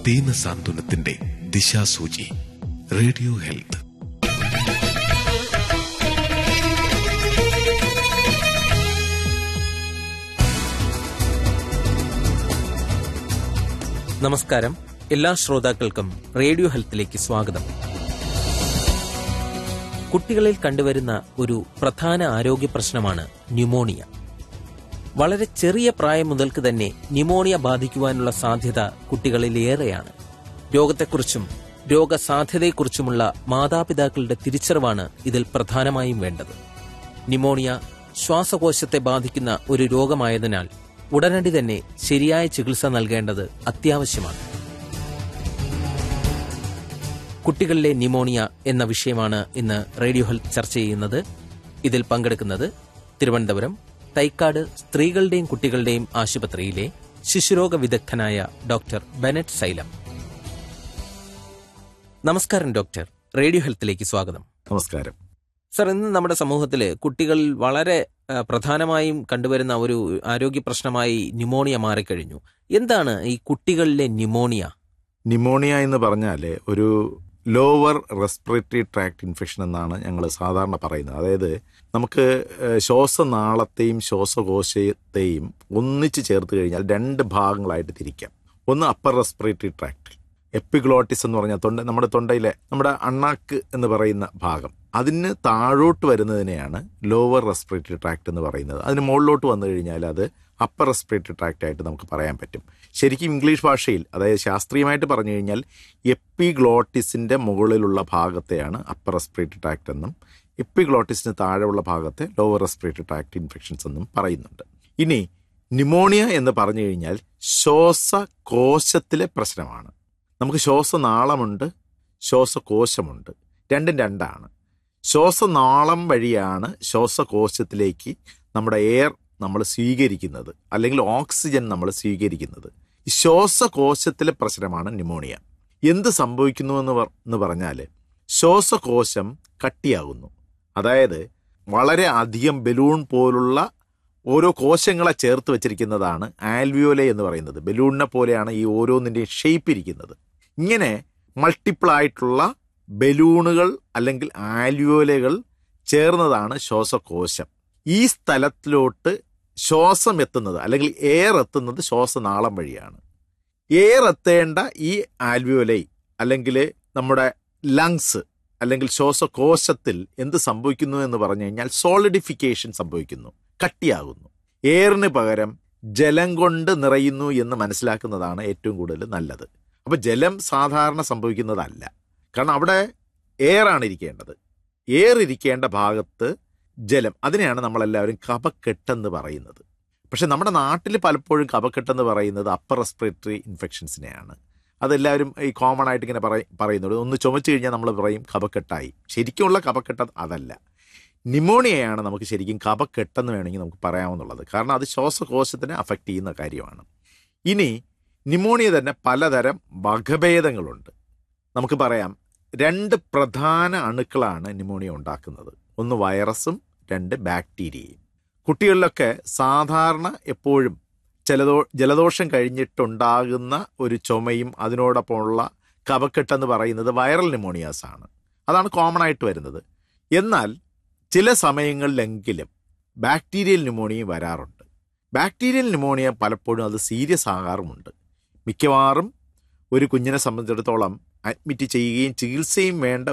ദീന സാന്ത്വനത്തിന്റെ ദിശാസൂചി radio health നമസ്കാരം എല്ലാ ശ്രോതാക്കൾക്കും റേഡിയോ ഹെൽത്തിലേക്ക് സ്വാഗതം കുട്ടികളിൽ കണ്ടുവരുന്ന ഒരു പ്രധാന ആരോഗ്യ പ്രശ്നമാണ് ന്യൂമോണിയ വളരെ ചെറിയ പ്രായം മുതൽക്ക് തന്നെ ന്യൂമോണിയ ബാധിക്കുവാനുള്ള സാധ്യത കുട്ടികളിൽ ഏറെയാണ് രോഗത്തെക്കുറിച്ചും രോഗസാധ്യതയെക്കുറിച്ചുമുള്ള മാതാപിതാക്കളുടെ തിരിച്ചറിവാണ് ഇതിൽ പ്രധാനമായും വേണ്ടത് ന്യൂമോണിയ ശ്വാസകോശത്തെ ബാധിക്കുന്ന ഒരു രോഗമായതിനാൽ ഉടനടി തന്നെ ശരിയായ ചികിത്സ നൽകേണ്ടത് അത്യാവശ്യമാണ് കുട്ടികളിലെ ന്യൂമോണിയ എന്ന വിഷയമാണ് ഇന്ന് റേഡിയോ ഹെൽത്ത് ചർച്ച ചെയ്യുന്നത് ഇതിൽ പങ്കെടുക്കുന്നത് തിരുവനന്തപുരം തൈക്കാട് സ്ത്രീകളുടെയും കുട്ടികളുടെയും ആശുപത്രിയിലെ ശിശുരോഗ വിദഗ്ധനായ ഡോക്ടർ ബെനറ്റ് സൈലം നമസ്കാരം ഡോക്ടർ റേഡിയോ ഹെൽത്തിലേക്ക് സ്വാഗതം നമസ്കാരം സർ ഇന്ന് നമ്മുടെ സമൂഹത്തിൽ കുട്ടികളിൽ വളരെ ആ, പ്രധാനമായും കണ്ടുവരുന്ന ഒരു ആരോഗ്യ പ്രശ്നമായി ന്യൂമോണിയ മാറിക്കഴിഞ്ഞു എന്താണ് ഈ കുട്ടികളിലെ ന്യൂമോണിയ നിമോണിയ എന്ന് പറഞ്ഞാൽ ഒരു ലോവർ റെസ്പിറേറ്ററി ട്രാക്ട് ഇൻഫെക്ഷൻ എന്നാണ് ഞങ്ങൾ സാധാരണ പറയുന്നത് അതായത് നമുക്ക് ഏഹ്, ശ്വാസനാളത്തെയും ശ്വാസകോശത്തെയും ഒന്നിച്ച് ചേർത്ത് കഴിഞ്ഞാൽ രണ്ട് ഭാഗങ്ങളായിട്ട് തിരിക്കാം ഒന്ന് അപ്പർ റെസ്പിറേറ്ററി ട്രാക്ട് എപ്പിഗ്ലോട്ടിസ് എന്ന് പറഞ്ഞാൽ തൊണ്ട നമ്മുടെ തൊണ്ടയിലെ നമ്മുടെ അണ്ണാക്ക് എന്ന് പറയുന്ന ഭാഗം അതിന് താഴോട്ട് വരുന്നതിനെയാണ് ലോവർ റെസ്പിറേറ്ററി ട്രാക്ട് എന്ന് പറയുന്നത് അതിന് മുകളിലോട്ട് വന്നു കഴിഞ്ഞാൽ അത് അപ്പർ റെസ്പിറേറ്ററി ട്രാക്ട് ആയിട്ട് നമുക്ക് പറയാൻ പറ്റും ശരിക്കും ഇംഗ്ലീഷ് ഭാഷയിൽ അതായത് ശാസ്ത്രീയമായിട്ട് പറഞ്ഞു കഴിഞ്ഞാൽ എപ്പിഗ്ലോട്ടിസിൻ്റെ മുകളിലുള്ള ഭാഗത്തെയാണ് അപ്പർ റെസ്പിറേറ്ററി ട്രാക്ട് എന്നും എപ്പിഗ്ലോട്ടിസിന് താഴെയുള്ള ഭാഗത്തെ ലോവർ റെസ്പിറേറ്ററി ട്രാക്ട് ഇൻഫെക്ഷൻസ് എന്നും പറയുന്നുണ്ട് ഇനി ന്യൂമോണിയ എന്ന് പറഞ്ഞു കഴിഞ്ഞാൽ ശ്വാസകോശത്തിലെ പ്രശ്നമാണ് നമുക്ക് ശ്വാസനാളമുണ്ട് ശ്വാസകോശമുണ്ട് രണ്ടും രണ്ടാണ് ശ്വാസനാളം വഴിയാണ് ശ്വാസകോശത്തിലേക്ക് നമ്മുടെ എയർ നമ്മൾ സ്വീകരിക്കുന്നത് അല്ലെങ്കിൽ ഓക്സിജൻ നമ്മൾ സ്വീകരിക്കുന്നത് ഈ ശ്വാസകോശത്തിലെ പ്രശ്നമാണ് ന്യൂമോണിയ എന്ത് സംഭവിക്കുന്നു എന്ന് പറ- എന്ന് പറഞ്ഞാൽ ശ്വാസകോശം കട്ടിയാകുന്നു അതായത് വളരെ അധികം ബലൂൺ പോലുള്ള ഓരോ കോശങ്ങളെ ചേർത്ത് വെച്ചിരിക്കുന്നതാണ് ആൽവിയോലെ എന്ന് പറയുന്നത് ബലൂണിനെ പോലെയാണ് ഈ ഓരോന്നിൻ്റെയും ഷേപ്പ് ഇരിക്കുന്നത് ഇങ്ങനെ മൾട്ടിപ്പിൾ ആയിട്ടുള്ള ബലൂണുകൾ അല്ലെങ്കിൽ ആൽവിയോലകൾ ചേർന്നതാണ് ശ്വാസകോശം ഈ സ്ഥലത്തിലോട്ട് ശ്വാസം എത്തുന്നത് അല്ലെങ്കിൽ എയർ എത്തുന്നത് ശ്വാസനാളം വഴിയാണ് എയർ എത്തേണ്ട ഈ ആൽവിയോലൈ അല്ലെങ്കിൽ നമ്മുടെ ലങ്സ് അല്ലെങ്കിൽ ശ്വാസകോശത്തിൽ എന്ത് സംഭവിക്കുന്നു എന്ന് പറഞ്ഞു കഴിഞ്ഞാൽ സോളിഡിഫിക്കേഷൻ സംഭവിക്കുന്നു കട്ടിയാകുന്നു എയറിന് പകരം ജലം കൊണ്ട് നിറയുന്നു എന്ന് മനസ്സിലാക്കുന്നതാണ് ഏറ്റവും കൂടുതൽ നല്ലത് അപ്പോൾ ജലം സാധാരണ സംഭവിക്കുന്നതല്ല കാരണം അവിടെ എയർ ആണ് ഇരിക്കേണ്ടത് എയർ ഇരിക്കേണ്ട ഭാഗത്ത് ജലം അതിനെയാണ് നമ്മളെല്ലാവരും കഫക്കെട്ടെന്ന് പറയുന്നത് പക്ഷെ നമ്മുടെ നാട്ടിൽ പലപ്പോഴും കഫക്കെട്ടെന്ന് പറയുന്നത് അപ്പർ റെസ്പിറേറ്ററി ഇൻഫെക്ഷൻസിനെയാണ് അതെല്ലാവരും ഈ കോമൺ ആയിട്ട് ഇങ്ങനെ പറയ പറയുന്നത് ഒന്ന് ചുമച്ചു കഴിഞ്ഞാൽ നമ്മൾ പറയും കഫക്കെട്ടായി ശരിക്കുമുള്ള കഫക്കെട്ട് അതല്ല നിമോണിയയാണ് നമുക്ക് ശരിക്കും കഫക്കെട്ടെന്ന് വേണമെങ്കിൽ നമുക്ക് പറയാവുന്നുള്ളത് കാരണം അത് ശ്വാസകോശത്തിനെ അഫക്റ്റ് ചെയ്യുന്ന കാര്യമാണ് ഇനി നിമോണിയ തന്നെ പലതരം വകഭേദങ്ങളുണ്ട് നമുക്ക് പറയാം രണ്ട് പ്രധാന അണുക്കളാണ് നിമോണിയ ഉണ്ടാക്കുന്നത് ഒന്ന് വൈറസും രണ്ട് ബാക്ടീരിയയും കുട്ടികളിലൊക്കെ സാധാരണ എപ്പോഴും ജലദോ ജലദോഷം കഴിഞ്ഞിട്ടുണ്ടാകുന്ന ഒരു ചുമയും അതിനോടൊപ്പമുള്ള കഫക്കെട്ടെന്ന് പറയുന്നത് വൈറൽ ന്യൂമോണിയാസ് ആണ് അതാണ് കോമൺ ആയിട്ട് വരുന്നത് എന്നാൽ ചില സമയങ്ങളിലെങ്കിലും ബാക്ടീരിയൽ ന്യൂമോണിയ വരാറുണ്ട് ബാക്ടീരിയൽ ന്യൂമോണിയ പലപ്പോഴും അത് സീരിയസ് ആകാറുമുണ്ട് മിക്കവാറും ഒരു കുഞ്ഞിനെ സംബന്ധിച്ചിടത്തോളം അഡ്മിറ്റ് ചെയ്യുകയും ചികിത്സയും വേണ്ട